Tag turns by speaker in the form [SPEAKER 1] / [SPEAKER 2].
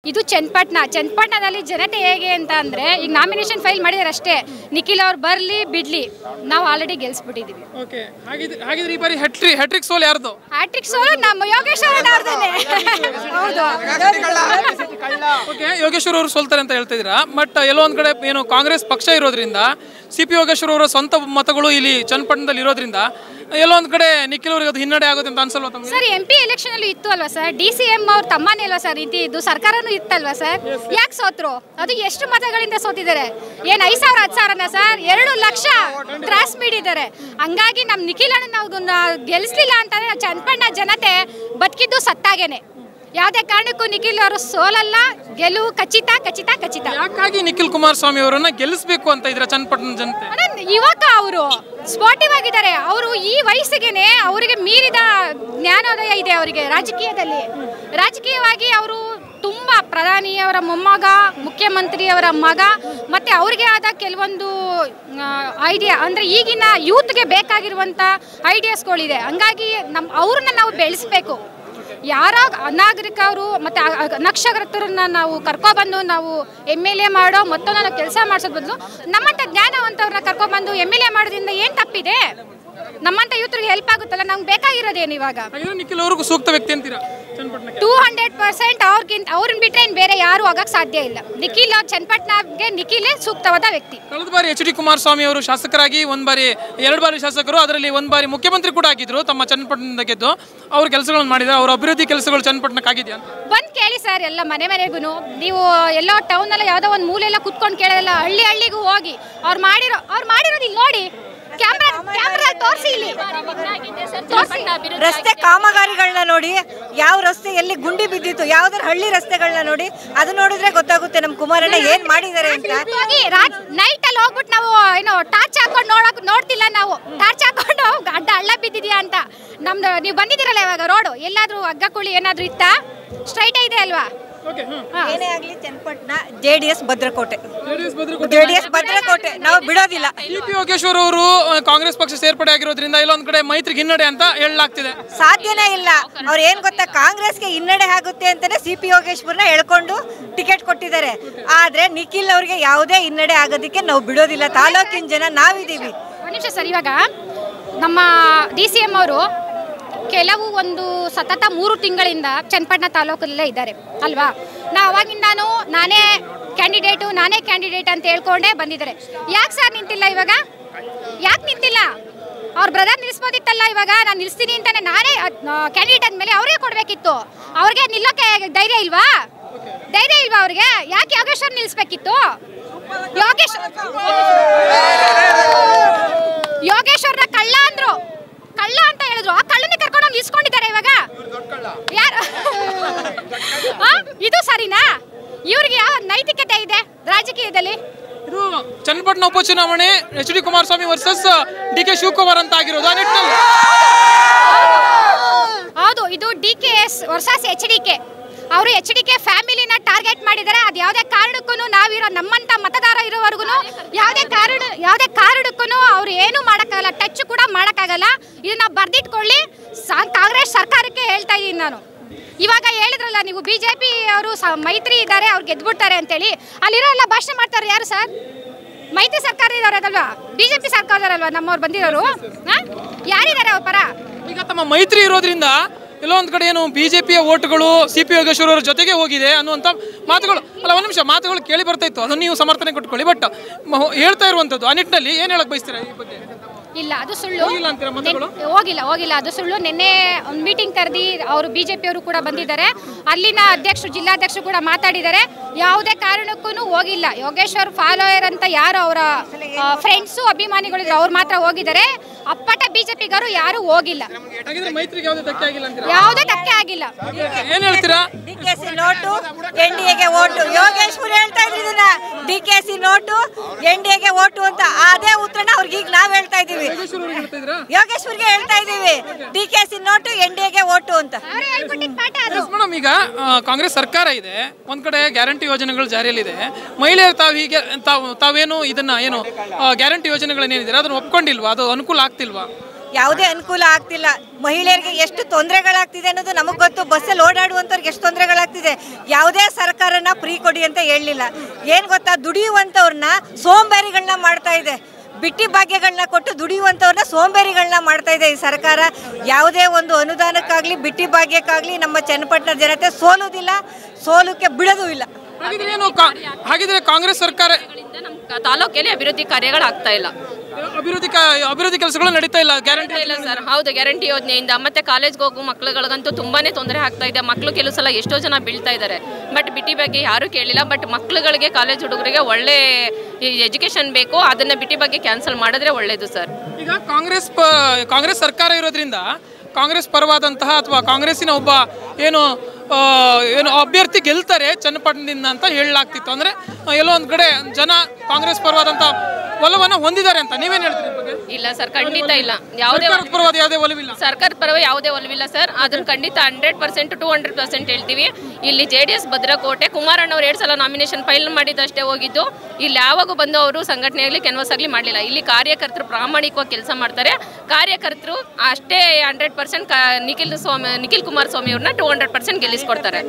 [SPEAKER 1] ಇದು ಚನ್ನಪಟ್ಟಣ ಚನ್ನಪಟ್ಟಣದಲ್ಲಿ ಜನತೆ ಹೇಗೆ ಅಂತ ಅಂದರೆ ಈಗ ನಾಮಿನೇಷನ್ ಫೈಲ್ ಮಾಡಿದಾರೆ ಅಷ್ಟೇ ನಿಖಿಲ್ ಅವ್ರು ಬರಲಿ ಬಿಡ್ಲಿ ನಾವು ಆಲ್ರೆಡಿ ಗೆಲ್ಸ್ಬಿಟ್ಟಿದ್ದೀವಿ
[SPEAKER 2] ಓಕೆ ಹಾಗಿದ್ರೆ ಹಾಗಿದ್ರೆ ಈ ಬಾರಿ ಹೆಟ್ರಿ ಹೆಟ್ರಿಕ್ ಸೋಲ್ ಯಾರ್ದು
[SPEAKER 1] ಹ್ಯಾಟ್ರಿಕ್ ಸೋಲು ನಮ್ಮ ಯೋಗೇಶ್ ಅವ್ರದ್ದಾರ್ದೇನೆ ಹೌದು
[SPEAKER 2] ಓಕೆ ಯೋಗೇಶ್ವರ್ ಅವರು ಸೋಲ್ತಾರೆ ಅಂತ ಹೇಳ್ತಾ ಇದ್ದೀರಾ ಬಟ್ ಎಲ್ಲೋ ಒಂದ್ ಕಡೆ ಏನು ಕಾಂಗ್ರೆಸ್ ಪಕ್ಷ ಇರೋದ್ರಿಂದ ಸಿ ಪಿ ಯೋಗೇಶ್ವರ್ ಅವರ ಸ್ವಂತ ಮತಗಳು ಇಲ್ಲಿ ಚನ್ನಪಟ್ಟಣದಲ್ಲಿ ಇರೋದ್ರಿಂದ ಎಲ್ಲೋ ಒಂದ್ ಕಡೆ ನಿಖಿಲ್ ಅವ್ರಿಗೆ ಅದು ಹಿನ್ನಡೆ ಆಗುತ್ತೆ ಅಂತ ಅನ್ಸಲ್ವಾ ತಮಗೆ
[SPEAKER 1] ಸರ್ ಎಂ ಪಿ ಎಲೆಕ್ಷನ್ ಅಲ್ಲಿ ಇತ್ತು ಅಲ್ವಾ ಸರ್ ಡಿ ಸಿ ಎಂ ಅವ್ರ ತಮ್ಮನೇ ಅಲ್ವಾ ಸರ್ ಇದು ಇದು ಸರ್ಕಾರನೂ ಇತ್ತಲ್ವಾ ಸರ್ ಯಾಕೆ ಸೋತ್ರು ಅದು ಎಷ್ಟು ಮತಗಳಿಂದ ಸೋತಿದ್ದಾರೆ ಏನ್ ಐದ್ ಸಾವಿರ ಹತ್ತು ಸಾವಿರನ ಸರ್ ಎರಡು ಲಕ್ಷ ಕ್ರಾಸ್ ಮೀಡಿದ್ದಾರೆ ಹಂಗಾಗಿ ನಮ್ ನಿಖಿಲ್ ಅಣ್ಣ ನಾವು ನಾ- ಗೆಲ್ಸ್ಲಿಲ್ಲ ಅಂತಂದ್ರೆ ನಾವು ಚನ್ನಪಣ್ಣ ಜನತೆ ಬದುಕಿದ್ದು ಸತ್ತಾಗೇನೆ ಯಾವುದೇ ಕಾರಣಕ್ಕೂ ನಿಖಿಲ್ ಅವರು ಸೋಲಲ್ಲ ಗೆಲುವು ಖಚಿತ ಖಚಿತ ಖಚಿತ
[SPEAKER 2] ಯಾಕಾಗಿ ನಿಖಿಲ್ ಕುಮಾರಸ್ವಾಮಿ ಅವರನ್ನ ಗೆಲ್ಲಿಸಬೇಕು ಅಂತ ಇದ್ರ ಚನ್ನಪಟ್ಟಣ ಜನತೆ
[SPEAKER 1] ಅಣ್ಣ, ಯುವಕ ಅವರು ಸ್ಪಾಟಿವ್ ಆಗಿದ್ದಾರೆ ಅವರು ಈ ವಯಸ್ಸಿಗೆನೆ ಅವರಿಗೆ ಮೀರಿದ ಜ್ಞಾನೋದಯ ಇದೆ ಅವರಿಗೆ ರಾಜಕೀಯದಲ್ಲಿ ರಾಜಕೀಯವಾಗಿ ಅವರು ತುಂಬ ಪ್ರಧಾನಿಯವರ ಮೊಮ್ಮಗ ಮುಖ್ಯಮಂತ್ರಿಯವರ ಮಗ ಮತ್ತೆ ಅವ್ರಿಗೆ ಆದ ಕೆಲವೊಂದು ಐಡಿಯಾ ಅಂದರೆ ಈಗಿನ ಯೂತ್ಗೆ ಬೇಕಾಗಿರುವಂಥ ಐಡಿಯಾಸ್ಗಳಿದೆ ಹಂಗಾಗಿ ನಮ್ಮ ಅವ್ರನ್ನ ನಾವು ಬೆಳೆಸಬೇಕು ಯಾರ ಅನಾಗರಿಕರು ಮತ್ತು ಅನಕ್ಷರತರನ್ನ ನಾವು ಕರ್ಕೊಬಂದು ನಾವು ಎಮ್ ಎಲ್ ಎ ಮಾಡೋ ಮತ್ತೊಂದು ನಾವು ಕೆಲಸ ಮಾಡಿಸೋದ್ ಬದಲು ನಮ್ಮಂಥ ಜ್ಞಾನವಂತವ್ರನ್ನ ಕರ್ಕೊಬಂದು ಎಮ್ ಎಲ್ ಎ ಮಾಡೋದ್ರಿಂದ ಏನು ತಪ್ಪಿದೆ ನಮ್ಮಂಥ ಯೂತ್ರಿಗೆ ಹೆಲ್ಪ್ ಆಗುತ್ತಲ್ಲ ನಮ್ಗೆ ಬೇಕಾಗಿರೋದೇನು ಇವಾಗ
[SPEAKER 2] ಹಾಗಿದ್ರೆ ನಿಖಿಲ್ ಅವ್ರಿಗೂ ಸೂಕ್ತ ವ್ಯಕ್ತಿ ಅಂತೀರಾ ಚನ್ನಪಟ್ಟಣಕ್ಕೆ
[SPEAKER 1] ಟೂ ಹಂಡ್ರೆಡ್ ಪರ್ಸೆಂಟ್ ಅವ್ರಿಗಿಂತ ಅವ್ರನ್ನ ಬಿಟ್ರೆ ಇನ್ನು ಬೇರೆ ಯಾರು ಆಗಕ್ಕೆ ಸಾಧ್ಯ ಇಲ್ಲ ನಿಖಿಲ್ ಚನ್ನಪಟ್ಟಣಗೆ ನಿಖಿಲೇ ಸೂಕ್ತವಾದ ವ್ಯಕ್ತಿ
[SPEAKER 2] ಕಳೆದ ಬಾರಿ ಎಚ್ ಡಿ ಕುಮಾರಸ್ವಾಮಿ ಅವರು ಶಾಸಕರಾಗಿ ಒಂದ್ ಬಾರಿ ಎರಡು ಬಾರಿ ಶಾಸಕರು ಅದರಲ್ಲಿ ಒಂದ್ ಬಾರಿ ಮುಖ್ಯಮಂತ್ರಿ ಕೂಡ ಆಗಿದ್ರು ತಮ್ಮ ಚನ್ನಪಟ್ಟಣದ ಗೆದ್ದು ಅವ್ರ ಕೆಲಸಗಳನ್ನು ಮಾಡಿದ್ದಾರೆ ಅವ್ರ ಅಭಿವೃದ್ಧಿ ಕೆಲಸಗಳು ಚನ್ನಪಟ್ಟಣಕ್ಕೆ ಆಗಿದೆಯಾ ಅಂತ
[SPEAKER 1] ಬಂದು ಕೇಳಿ ಸರ್ ಎಲ್ಲ ಮನೆ ಮನೆಗೂ ನೀವು ಎಲ್ಲೋ ಟೌನಲ್ಲಿ ಯಾವುದೋ ಒಂದು ಮೂಲೆಲ್ಲ ಕುತ್ಕೊಂಡು ಕೇಳೋದಲ್ಲ ಹಳ್ಳಿ ಹಳ್ಳಿಗೂ ಹೋಗಿ ಅವ್ರು ಮಾಡಿರೋ ಅವ್ರು ಮಾಡಿರೋದು ಇಲ್ಲಿ ನೋಡಿ ಕ್ಯಾಮ್ರಾ ಕ್ಯಾಮ್ರಾ ತೋರಿಸಿ ಇಲ್ಲಿ ತೋರ್ಸಿ.
[SPEAKER 3] ರಸ್ತೆ ಕಾಮಗಾರಿಗಳನ್ನ ನೋಡಿ ಯಾವ ರಸ್ತೆ ಎಲ್ಲಿ ಗುಂಡಿ ಬಿದ್ದಿತ್ತು ಯಾವ್ದಾರ ಹಳ್ಳಿ ರಸ್ತೆಗಳನ್ನ ನೋಡಿ ಅದು ನೋಡಿದ್ರೆ ಗೊತ್ತಾಗುತ್ತೆ ನಮ್ ಕುಮಾರಣ್ಣ ಏನ್ ಮಾಡಿದ್ದಾರೆ ಅಂತ
[SPEAKER 1] ಹೋಗಿ ನೈಟ್ ಅಲ್ಲಿ ಹೋಗ್ಬಿಟ್ಟು ನಾವು ಏನೋ ಟಾರ್ಚ್ ಹಾಕೊಂಡು ನೋಡಕ್ ನೋಡ್ತಿಲ್ಲ ನಾವು ಟಾರ್ಚ್ ಹಾಕೊಂಡು ಅಡ್ಡ ಹಳ್ಳ ಬಿದ್ದಿದ್ಯಾ ಅಂತ ನಮ್ದು ನೀವು ಬಂದಿದ್ದೀರಲ್ಲ ಇವಾಗ ರೋಡು ಎಲ್ಲಾದ್ರೂ ಹಗ್ಗ ಕುಳಿ ಏನಾದ್ರೂ ಇತ್ತಾ ಸ್ಟ್ರೈಟ್ ಇದೆ ಅಲ್ವಾ
[SPEAKER 2] ಓಕೆ
[SPEAKER 3] ಏನೇ ಆಗ್ಲಿ ಚನ್ನಪಟ್ಟಣ ಜೆ ಡಿ ಎಸ್ ಭದ್ರಕೋಟೆ ಜೆ ಡಿ ಎಸ್ ಭದ್ರಕೋಟೆ ನಾವು ಬಿಡೋದಿಲ್ಲ
[SPEAKER 2] ಡಿ ಪಿ ಯೋಗೇಶ್ವರ್ ಅವರು ಆ, ಕಾಂಗ್ರೆಸ್ ಪಕ್ಷ ಸೇರ್ಪಡೆ ಆಗಿರೋದ್ರಿಂದ ಇಲ್ಲೊಂದ್ ಕಡೆ ಮೈತ್ರಿಗೆ ಹಿನ್ನಡೆ ಅಂತ ಹೇಳಲಾಗ್ತಿದೆ
[SPEAKER 3] ಸಾಧ್ಯನೇ ಇಲ್ಲ ಅವ್ರು ಏನ್ ಗೊತ್ತಾ ಕಾಂಗ್ರೆಸ್ಗೆ ಹಿನ್ನಡೆ ಆಗುತ್ತೆ ಅಂತಾನೆ ಸಿ ಪಿ ಯೋಗೇಶ್ವರ್ನ ಎಳ್ಕೊಂಡು ಟಿಕೆಟ್ ಕೊಟ್ಟಿದ್ದಾರೆ ಆದ್ರೆ ನಿಖಿಲ್ ಅವ್ರಿಗೆ ಯಾವುದೇ ಹಿನ್ನಡೆ ಆಗೋದಕ್ಕೆ ನಾವು ಬಿಡೋದಿಲ್ಲ ತಾಲೂಕಿನ ಜನ ನಾವಿದೀವಿ
[SPEAKER 1] ಒಂದು ನಿಮಿಷ ಸರ್ ಇವಾಗ ನಮ್ಮ ಡಿ ಸಿ ಎಂ ಅವರು ಕೆಲವು ಒಂದು ಸತತ ಮೂರು ತಿಂಗಳಿಂದ ಚನ್ನಪಟ್ಟಣ ತಾಲೂಕಲ್ಲೇ ಇದ್ದಾರೆ ಅಲ್ವಾ ನಾ ಅವಾಗಿಂದಾನು ನಾನೇ ಕ್ಯಾಂಡಿಡೇಟು ನಾನೇ ಕ್ಯಾಂಡಿಡೇಟ್ ಅಂತ ಹೇಳ್ಕೊಂಡೇ ಬಂದಿದ್ದಾರೆ ಯಾಕೆ ಸರ್ ನಿಂತಿಲ್ಲ ಇವಾಗ ಯಾಕೆ ನಿಂತಿಲ್ಲ ಅವ್ರ ಬ್ರದರ್ ನಿಲ್ಲಿಸ್ಬೋದಿತ್ತಲ್ಲ ಇವಾಗ ನಾನು ನಿಲ್ಲಿಸ್ತೀನಿ ಅಂತಾನೆ ನಾನೇ ಕ್ಯಾಂಡಿಡೇಟ್ ಅಂದಮೇಲೆ ಅವ್ರಿಗೆ ಕೊಡಬೇಕಿತ್ತು ಅವ್ರಿಗೆ ನಿಲ್ಲೋಕೆ ಧೈರ್ಯ ಇಲ್ವಾ ಧೈರ್ಯ ಇಲ್ವಾ ಅವ್ರಿಗೆ ಯಾಕೆ ಯೋಗೇಶ್ವರ್ ನಿಲ್ಲಿಸ್ಬೇಕಿತ್ತು ಯೋಗೇಶ್ ಯೋಗೇಶ್ವರ್ನ ಕಳ್ಳ ಅಂದ್ರು ಕಳ್ಳ ಅಂತ ಹೇಳಿದ್ರು ಆ ಕಳ್ಳನೇ ಕರ್ಕೊಂಡು ನಿಲ್ಸ್ಕೊಂಡಿದ್ದಾರೆ ಇವಾಗ ಯಾರು ಆ? ಇದು ಸರಿನಾ ಇವ್ರಿಗೆ ಯಾವ ನೈತಿಕತೆ ಇದೆ ರಾಜಕೀಯದಲ್ಲಿ
[SPEAKER 2] ಇದು ಚನ್ನಪಟ್ಟಣ ಉಪಚುನಾವಣೆ H D Kumaraswamy versus D K Shivakumar ಅಂತ ಆಗಿರೋದು ಆ ನಿಟ್ಟಿನಲ್ಲಿ
[SPEAKER 1] ಹೌದು ಇದು D K S versus H D K ಅವರು ಎಚ್ ಡಿ ಕೆ ಫ್ಯಾಮಿಲಿನ ಟಾರ್ಗೆಟ್ ಮಾಡಿದ್ದಾರೆ ಅದು ಯಾವುದೇ ಕಾರಣಕ್ಕೂ ನಾವಿರೋ ನಮ್ಮಂತ ಮತದಾರ ಇರೋವರೆಗೂ ಯಾವುದೇ ಕಾರಣ ಯಾವುದೇ ಕಾರಣಕ್ಕೂ ಅವ್ರು ಏನು ಮಾಡೋಕ್ಕಾಗಲ್ಲ ಟಚ್ ಕೂಡ ಮಾಡೋಕ್ಕಾಗಲ್ಲ ಇದನ್ನ ಬರ್ದಿಟ್ಕೊಳ್ಳಿ ಸಾ- ಕಾಂಗ್ರೆಸ್ ಸರ್ಕಾರಕ್ಕೆ ಹೇಳ್ತಾ ಇದ್ದೀನಿ ನಾನು ಇವಾಗ ಹೇಳಿದ್ರಲ್ಲ ನೀವು ಬಿ ಜೆ ಪಿ ಅವರು ಸ ಮೈತ್ರಿ ಇದ್ದಾರೆ ಅವ್ರು ಗೆದ್ಬಿಡ್ತಾರೆ ಅಂತೇಳಿ ಅಲ್ಲಿರೋ ಎಲ್ಲ ಭಾಷಣ ಮಾಡ್ತಾರೆ ಯಾರು ಸರ್ ಮೈತ್ರಿ ಸರ್ಕಾರ ಇರೋರಲ್ವಾ ಬಿ ಜೆ ಪಿ ಸರ್ಕಾರದಲ್ವಾ ನಮ್ಮವ್ರು ಬಂದಿರೋರು ಹಾಂ ಯಾರಿದ್ದಾರೆ ಅವ್ರ ಪರ
[SPEAKER 2] ಈಗ ತಮ್ಮ ಮೈತ್ರಿ ಇರೋದ್ರಿಂದ ಎಲ್ಲೋ ಒಂದ್ ಕಡೆ ಏನು ಬಿಜೆಪಿಯ ಓಟ್ಗಳು ಸಿ ಪಿ ಯೋಗೇಶ್ವರ್ ಅವರ ಜೊತೆಗೆ ಹೋಗಿದೆ ಅನ್ನುವಂಥ ಮಾತುಗಳು ಅಲ್ಲ ಒಂದು ನಿಮಿಷ ಮಾತುಗಳು ಕೇಳಿ ಬರ್ತಾ ಇತ್ತು ಅದನ್ನು ನೀವು ಸಮರ್ಥನೆ ಕೊಟ್ಕೊಳ್ಳಿ ಬಟ್ ಹೇಳ್ತಾ ಇರುವಂಥದ್ದು ಆ ನಿಟ್ಟಿನಲ್ಲಿ ಏನು ಹೇಳಕ್ ಬಯಸ್ತೀರಾ ಈ ಬಗ್ಗೆ
[SPEAKER 1] ಇಲ್ಲ ಅದು ಸುಳ್ಳು
[SPEAKER 2] ಹೋಗಿಲ್ಲ ಅಂತೀರಾ ಮತಗಳು?
[SPEAKER 1] ನೆನ್- ಹೋಗಿಲ್ಲ ಹೋಗಿಲ್ಲ ಅದು ಸುಳ್ಳು ನಿನ್ನೆ ಒಂದು ಮೀಟಿಂಗ್ ಕರೆದಿ ಅವರು ಬಿಜೆಪಿ ಅವರು ಕೂಡ ಬಂದಿದ್ದಾರೆ ಅಲ್ಲಿನ ಅಧ್ಯಕ್ಷರು ಜಿಲ್ಲಾಧ್ಯಕ್ಷರು ಕೂಡ ಮಾತಾಡಿದ್ದಾರೆ ಯಾವುದೇ ಕಾರಣಕ್ಕೂ ಹೋಗಿಲ್ಲ ಯೋಗೇಶ್ವರ್ ಫಾಲೋಯರ್ ಅಂತ ಯಾರು ಅವರ ಫ್ರೆಂಡ್ಸು ಅಭಿಮಾನಿಗಳಿದ್ರು ಅವ್ರು ಮಾತ್ರ ಹೋಗಿದ್ದಾರೆ ಅಪ್ಪಟ ಬಿಜೆಪಿಗರು ಯಾರು ಹೋಗಿಲ್ಲ
[SPEAKER 2] ಹಾಗಿದ್ರೆ ಮೈತ್ರಿಗೆ ಯಾವುದೇ ಧಕ್ಕೆ ಆಗಿಲ್ಲ ಅಂತೀರಾ
[SPEAKER 1] ಯಾವುದೇ ಧಕ್ಕೆ ಆಗಿಲ್ಲ
[SPEAKER 2] ಏನು ಹೇಳ್ತೀರಾ
[SPEAKER 3] D K C note N D ಎಗೆ ಓಟು ಯೋಗೇಶ್ವರ್ ಹೇಳ್ತಾ ಇದ್ರು ಇದನ್ನ D K C note N D ಎಗೆ ಓಟು ಅಂತ ಅದೇ ಉತ್ತರನ ಅವ್ರಿಗೆ ಈಗ ನಾವ್ ಹೇಳ್ತಾ ಇದೀವಿ
[SPEAKER 2] ಯೋಗೇಶ್ವರ್ ಅವ್ರಿಗೆ ಹೇಳ್ತಾ ಇದ್ದೀರಾ
[SPEAKER 3] ಯೋಗೇಶ್ವರ್ಗೆ ಹೇಳ್ತಾ ಇದೀವಿ D K C note N D ಎಗೆ ಓಟು ಅಂತ
[SPEAKER 1] ಅವರೇ ಹೇಳ್ಕೊಟ್ಟಿದ್ದ ಪಾಠ ಅದು
[SPEAKER 2] ಮೇಡಮ್ ಈಗ ಆ, ಕಾಂಗ್ರೆಸ್ ಸರ್ಕಾರ ಇದೆ ಒಂದ್ ಕಡೆ ಗ್ಯಾರಂಟಿ ಯೋಜನೆಗಳು ಜಾರಿಯಲ್ಲಿದೆ ಮಹಿಳೆಯರು ತಾವು ಹೀಗೆ ತಾವು ತಾವೇನು ಇದನ್ನ ಏನು ಗ್ಯಾರಂಟಿ ಯೋಜನೆಗಳನ್ನೇನಿದೆ ಅದನ್ನ ಒಪ್ಕೊಂಡಿಲ್ವಾ ಅದು ಅನುಕೂಲ ಆಗ್ತಿಲ್ವಾ
[SPEAKER 3] ಯಾವುದೇ ಅನುಕೂಲ ಆಗ್ತಿಲ್ಲ ಮಹಿಳೆಯರಿಗೆ ಎಷ್ಟು ತೊಂದರೆಗಳಾಗ್ತಿದೆ ಅನ್ನೋದು ನಮಗೆ ಗೊತ್ತು ಬಸ್ಸಲ್ಲಿ ಓಡಾಡುವಂಥವ್ರಿಗೆ ಎಷ್ಟು ತೊಂದರೆಗಳಾಗ್ತಿದೆ ಯಾವುದೇ ಸರ್ಕಾರನ ಫ್ರೀ ಕೊಡಿ ಅಂತ ಹೇಳಲಿಲ್ಲ ಏನು ಗೊತ್ತಾ ದುಡಿಯುವಂಥವ್ರನ್ನ ಸೋಂಬೇರಿಗಳನ್ನ ಮಾಡ್ತಾ ಇದೆ ಬಿಟ್ಟಿ ಭಾಗ್ಯಗಳನ್ನ ಕೊಟ್ಟು ದುಡಿಯುವಂಥವ್ರನ್ನ ಸೋಂಬೇರಿಗಳನ್ನ ಮಾಡ್ತಾ ಇದೆ ಈ ಸರ್ಕಾರ ಯಾವುದೇ ಒಂದು ಅನುದಾನಕ್ಕಾಗಲಿ ಬಿಟ್ಟಿ ಭಾಗ್ಯಕ್ಕಾಗಲಿ ನಮ್ಮ ಚನ್ನಪಟ್ಟಣ ಜನತೆ ಸೋಲುವುದಿಲ್ಲ ಸೋಲುಕ್ಕೆ ಬಿಡೋದು ಇಲ್ಲ
[SPEAKER 2] ಹಾಗಿದ್ರೆ ಏನು ಕಾ- ಹಾಗಿದ್ರೆ ಕಾಂಗ್ರೆಸ್ ಸರ್ಕಾರ
[SPEAKER 4] ನಮ್ಮ ತಾಲೂಕಲ್ಲಿ ಅಭಿವೃದ್ಧಿ ಕಾರ್ಯಗಳಾಗ್ತಾ ಇಲ್ಲ
[SPEAKER 2] ಅಭಿವೃದ್ಧಿ ಕ- ಅಭಿವೃದ್ಧಿ ಕೆಲಸಗಳು ನಡೀತಾ ಇಲ್ಲ ಗ್ಯಾರಂಟಿ
[SPEAKER 4] ಇಲ್ಲ ಸರ್ ಹೌದು ಗ್ಯಾರಂಟಿ ಯೋಜನೆಯಿಂದ ಮತ್ತೆ ಕಾಲೇಜ್ಗೆ ಹೋಗೋ ಮಕ್ಳುಗಳಿಗಂತೂ ತುಂಬಾನೇ ತೊಂದರೆ ಆಗ್ತಾ ಇದೆ ಮಕ್ಕಳು ಕೆಲವು ಸಲ ಎಷ್ಟೋ ಜನ ಬೀಳ್ತಾ ಇದ್ದಾರೆ ಬಟ್ ಬಿಟ್ಟಿ ಬಗ್ಗೆ ಯಾರೂ ಕೇಳಿಲ್ಲ ಬಟ್ ಮಕ್ಳುಗಳಿಗೆ ಕಾಲೇಜ್ ಹುಡುಗರಿಗೆ ಒಳ್ಳೆ ಎಜುಕೇಶನ್ ಬೇಕು ಅದನ್ನ ಬಿಟ್ಟಿ ಬಗ್ಗೆ ಕ್ಯಾನ್ಸಲ್ ಮಾಡಿದ್ರೆ ಒಳ್ಳೇದು ಸರ್
[SPEAKER 2] ಈಗ ಕಾಂಗ್ರೆಸ್ ಪ ಕಾಂಗ್ರೆಸ್ ಸರ್ಕಾರ ಇರೋದ್ರಿಂದ ಕಾಂಗ್ರೆಸ್ ಪರವಾದಂತಹ ಅಥವಾ ಕಾಂಗ್ರೆಸ್ಸಿನ ಒಬ್ಬ ಏನು ಆ, ಏನು ಅಭ್ಯರ್ಥಿ ಗೆಲ್ತಾರೆ ಚನ್ನಪಟ್ಟಣದಿಂದ ಅಂತ ಹೇಳಲಾಗ್ತಿತ್ತು ಅಂದ್ರೆ ಆ, ಎಲ್ಲೋ ಒಂದ್ ಕಡೆ ಜನ ಕಾಂಗ್ರೆಸ್ ಪರವಾದಂತ ಒಲವನ್ನ ಹೊಂದಿದ್ದಾರೆ ಅಂತ ನೀವೇನ್ ಹೇಳ್ತೀರಿ ಈ ಬಗ್ಗೆ
[SPEAKER 4] ಇಲ್ಲ ಸರ್ ಖಂಡಿತ ಇಲ್ಲ ಯಾವುದೇ
[SPEAKER 2] ಸರ್ಕಾರದ ಪರವಾದ ಯಾವುದೇ ಒಲವಿಲ್ಲ
[SPEAKER 4] ಸರ್ಕಾರ ಪರವಾಗಿ ಯಾವುದೇ ಒಲವಿಲ್ಲ ಸರ್ ಅದನ್ನ ಖಂಡಿತ hundred percent to hundred percent ಹೇಳ್ತೀವಿ ಇಲ್ಲಿ ಜೆ ಡಿ ಎಸ್ ಭದ್ರಕೋಟೆ ಕುಮಾರಣ್ಣವ್ರು ಎರಡು ಸಲ ನಾಮಿನೇಷನ್ ಫೈಲ್ ಮಾಡಿದ್ದಷ್ಟೇ ಹೋಗಿದ್ದು ಇಲ್ಲಿ ಯಾವಾಗೂ ಬಂದು ಅವರು ಸಂಘಟನೆ ಆಗಲಿ ಕೆನ್ವಸ್ ಆಗಲಿ ಮಾಡಲಿಲ್ಲ ಇಲ್ಲಿ ಕಾರ್ಯಕರ್ತರು ಪ್ರಾಮಾಣಿಕವಾಗಿ ಕೆಲಸ ಮಾಡ್ತಾರೆ ಕಾರ್ಯಕರ್ತರು ಅಷ್ಟೇ ಹಂಡ್ರೆಡ್ ಪರ್ಸೆಂಟ್ ನಿಖಿಲ್ ಸ್ವಾಮಿ ನಿಖಿಲ್ ಕುಮಾರಸ್ವಾಮಿ ಅವ್ರನ್ನ ಟು ಹಂಡ್ರೆಡ್ ಪರ್ಸೆಂಟ್ ಗೆಲ್ಲಿಸ್ಕೊಡ್ತಾರೆ